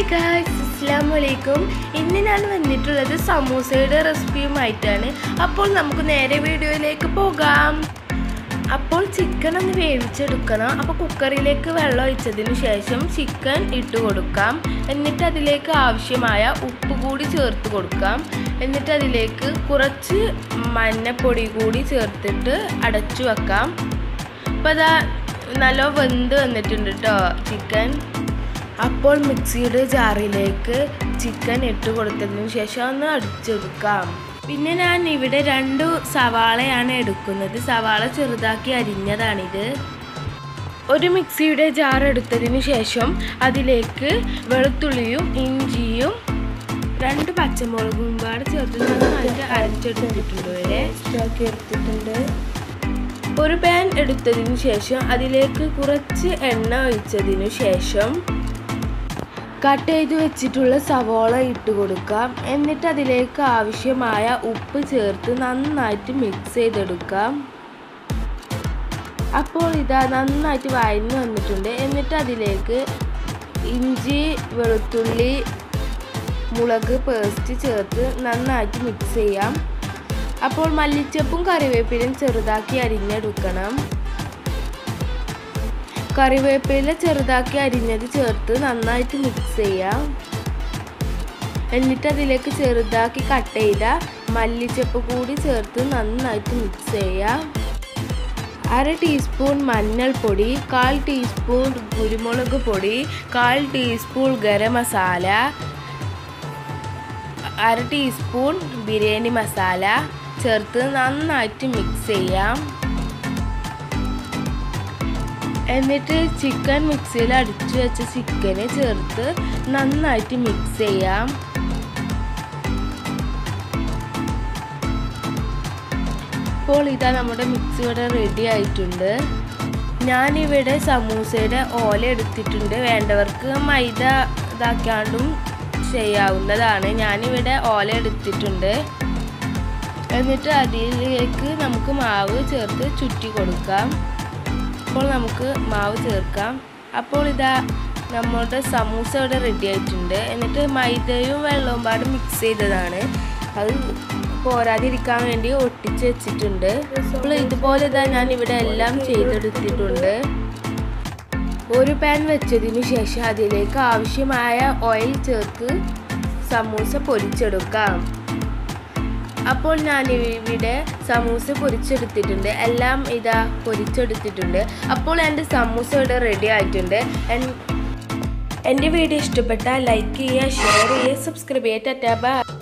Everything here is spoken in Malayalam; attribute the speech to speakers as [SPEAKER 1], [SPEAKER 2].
[SPEAKER 1] ഹായ് ഗായ്സ് അസ്സാം വലൈക്കും ഇന്ന് ഞാൻ വന്നിട്ടുള്ളത് സമൂസയുടെ റെസിപ്പിയുമായിട്ടാണ് അപ്പോൾ നമുക്ക് നേരെ വീഡിയോയിലേക്ക് പോകാം അപ്പോൾ ചിക്കൻ ഒന്ന് വേവിച്ചെടുക്കണം അപ്പോൾ കുക്കറിലേക്ക് വെള്ളം ഒഴിച്ചതിന് ശേഷം ചിക്കൻ ഇട്ട് കൊടുക്കാം എന്നിട്ട് അതിലേക്ക് ആവശ്യമായ ഉപ്പ് കൂടി ചേർത്ത് കൊടുക്കാം എന്നിട്ട് അതിലേക്ക് കുറച്ച് മഞ്ഞപ്പൊടി കൂടി ചേർത്തിട്ട് അടച്ചു വെക്കാം അപ്പോൾ അതാ നല്ല വെന്ത് വന്നിട്ടുണ്ട് കേട്ടോ ചിക്കൻ അപ്പോൾ മിക്സിയുടെ ജാറിലേക്ക് ചിക്കൻ ഇട്ട് കൊടുത്തതിന് ശേഷം ഒന്ന് അടിച്ചെടുക്കാം പിന്നെ ഞാൻ ഇവിടെ രണ്ട് സവാളയാണ് എടുക്കുന്നത് സവാള ചെറുതാക്കി അരിഞ്ഞതാണിത് ഒരു മിക്സിയുടെ ജാർ എടുത്തതിന് ശേഷം അതിലേക്ക് വെളുത്തുള്ളിയും ഇഞ്ചിയും രണ്ട് പച്ചമുളകും പാട് ചേർത്ത് നന്നായിട്ട് അരച്ചെടുത്തിട്ടുണ്ട് വരെ
[SPEAKER 2] ഇഷ്ടമാക്കി എടുത്തിട്ടുണ്ട്
[SPEAKER 1] ഒരു പാൻ എടുത്തതിന് ശേഷം അതിലേക്ക് കുറച്ച് എണ്ണ ഒഴിച്ചതിനു ശേഷം കട്ട് ചെയ്ത് വെച്ചിട്ടുള്ള സവോള ഇട്ട് കൊടുക്കാം എന്നിട്ട് അതിലേക്ക് ആവശ്യമായ ഉപ്പ് ചേർത്ത് നന്നായിട്ട് മിക്സ് ചെയ്തെടുക്കാം അപ്പോൾ ഇതാ നന്നായിട്ട് വഴഞ്ഞു വന്നിട്ടുണ്ട് എന്നിട്ട് അതിലേക്ക് ഇഞ്ചി വെളുത്തുള്ളി മുളക് പേസ്റ്റ് ചേർത്ത് നന്നായിട്ട് മിക്സ് ചെയ്യാം അപ്പോൾ മല്ലിച്ചപ്പും കറിവേപ്പിലയും ചെറുതാക്കി അരിഞ്ഞെടുക്കണം കറിവേപ്പില ചെറുതാക്കി അരിഞ്ഞത് ചേർത്ത് നന്നായിട്ട് മിക്സ് ചെയ്യാം എന്നിട്ട് അതിലേക്ക് ചെറുതാക്കി കട്ട് ചെയ്ത മല്ലിച്ചപ്പ് കൂടി ചേർത്ത് നന്നായിട്ട് മിക്സ് ചെയ്യാം അര ടീസ്പൂൺ മഞ്ഞൾപ്പൊടി കാൽ ടീസ്പൂൺ കുരുമുളക് പൊടി കാൽ ടീസ്പൂൺ ഗരം മസാല അര ടീസ്പൂൺ ബിരിയാണി മസാല ചേർത്ത് നന്നായിട്ട് മിക്സ് ചെയ്യാം എന്നിട്ട് ചിക്കൻ മിക്സിയിൽ അടിച്ചു വെച്ച ചിക്കന് ചേർത്ത് നന്നായിട്ട് മിക്സ് ചെയ്യാം ഇപ്പോൾ ഇതാ നമ്മുടെ മിക്സ് ഇവിടെ റെഡി ആയിട്ടുണ്ട് ഞാനിവിടെ സമൂസയുടെ ഓല എടുത്തിട്ടുണ്ട് വേണ്ടവർക്ക് മൈദ ഇതാക്കാണ്ടും ചെയ്യാവുന്നതാണ് ഞാനിവിടെ ഓല എടുത്തിട്ടുണ്ട് എന്നിട്ട് അതിലേക്ക് നമുക്ക് മാവ് ചേർത്ത് ചുറ്റി കൊടുക്കാം അപ്പോൾ നമുക്ക് മാവ് ചേർക്കാം അപ്പോൾ ഇതാ നമ്മളുടെ സമൂസ ഇവിടെ റെഡി ആയിട്ടുണ്ട് എന്നിട്ട് മൈദയും വെള്ളവും പാട് മിക്സ് ചെയ്തതാണ് അത് പോരാതിരിക്കാൻ വേണ്ടി ഒട്ടിച്ച് വെച്ചിട്ടുണ്ട് അപ്പോൾ ഇതുപോലെ ഇതാ ഞാൻ ഇവിടെ എല്ലാം ചെയ്തെടുത്തിട്ടുണ്ട് ഒരു പാൻ വെച്ചതിന് ശേഷം അതിലേക്ക് ആവശ്യമായ ഓയിൽ ചേർത്ത് സമൂസ പൊരിച്ചെടുക്കാം അപ്പോൾ ഞാൻ ഇവിടെ സമൂസ പൊരിച്ചെടുത്തിട്ടുണ്ട് എല്ലാം ഇതാ പൊരിച്ചെടുത്തിട്ടുണ്ട് അപ്പോൾ എൻ്റെ സമൂസ ഇവിടെ റെഡി ആയിട്ടുണ്ട് എൻ്റെ വീഡിയോ ഇഷ്ടപ്പെട്ടാൽ ലൈക്ക് ചെയ്യുക ഷെയർ ചെയ്യുക സബ്സ്ക്രൈബ് ചെയ്യുക ടാറ്റാ ബൈ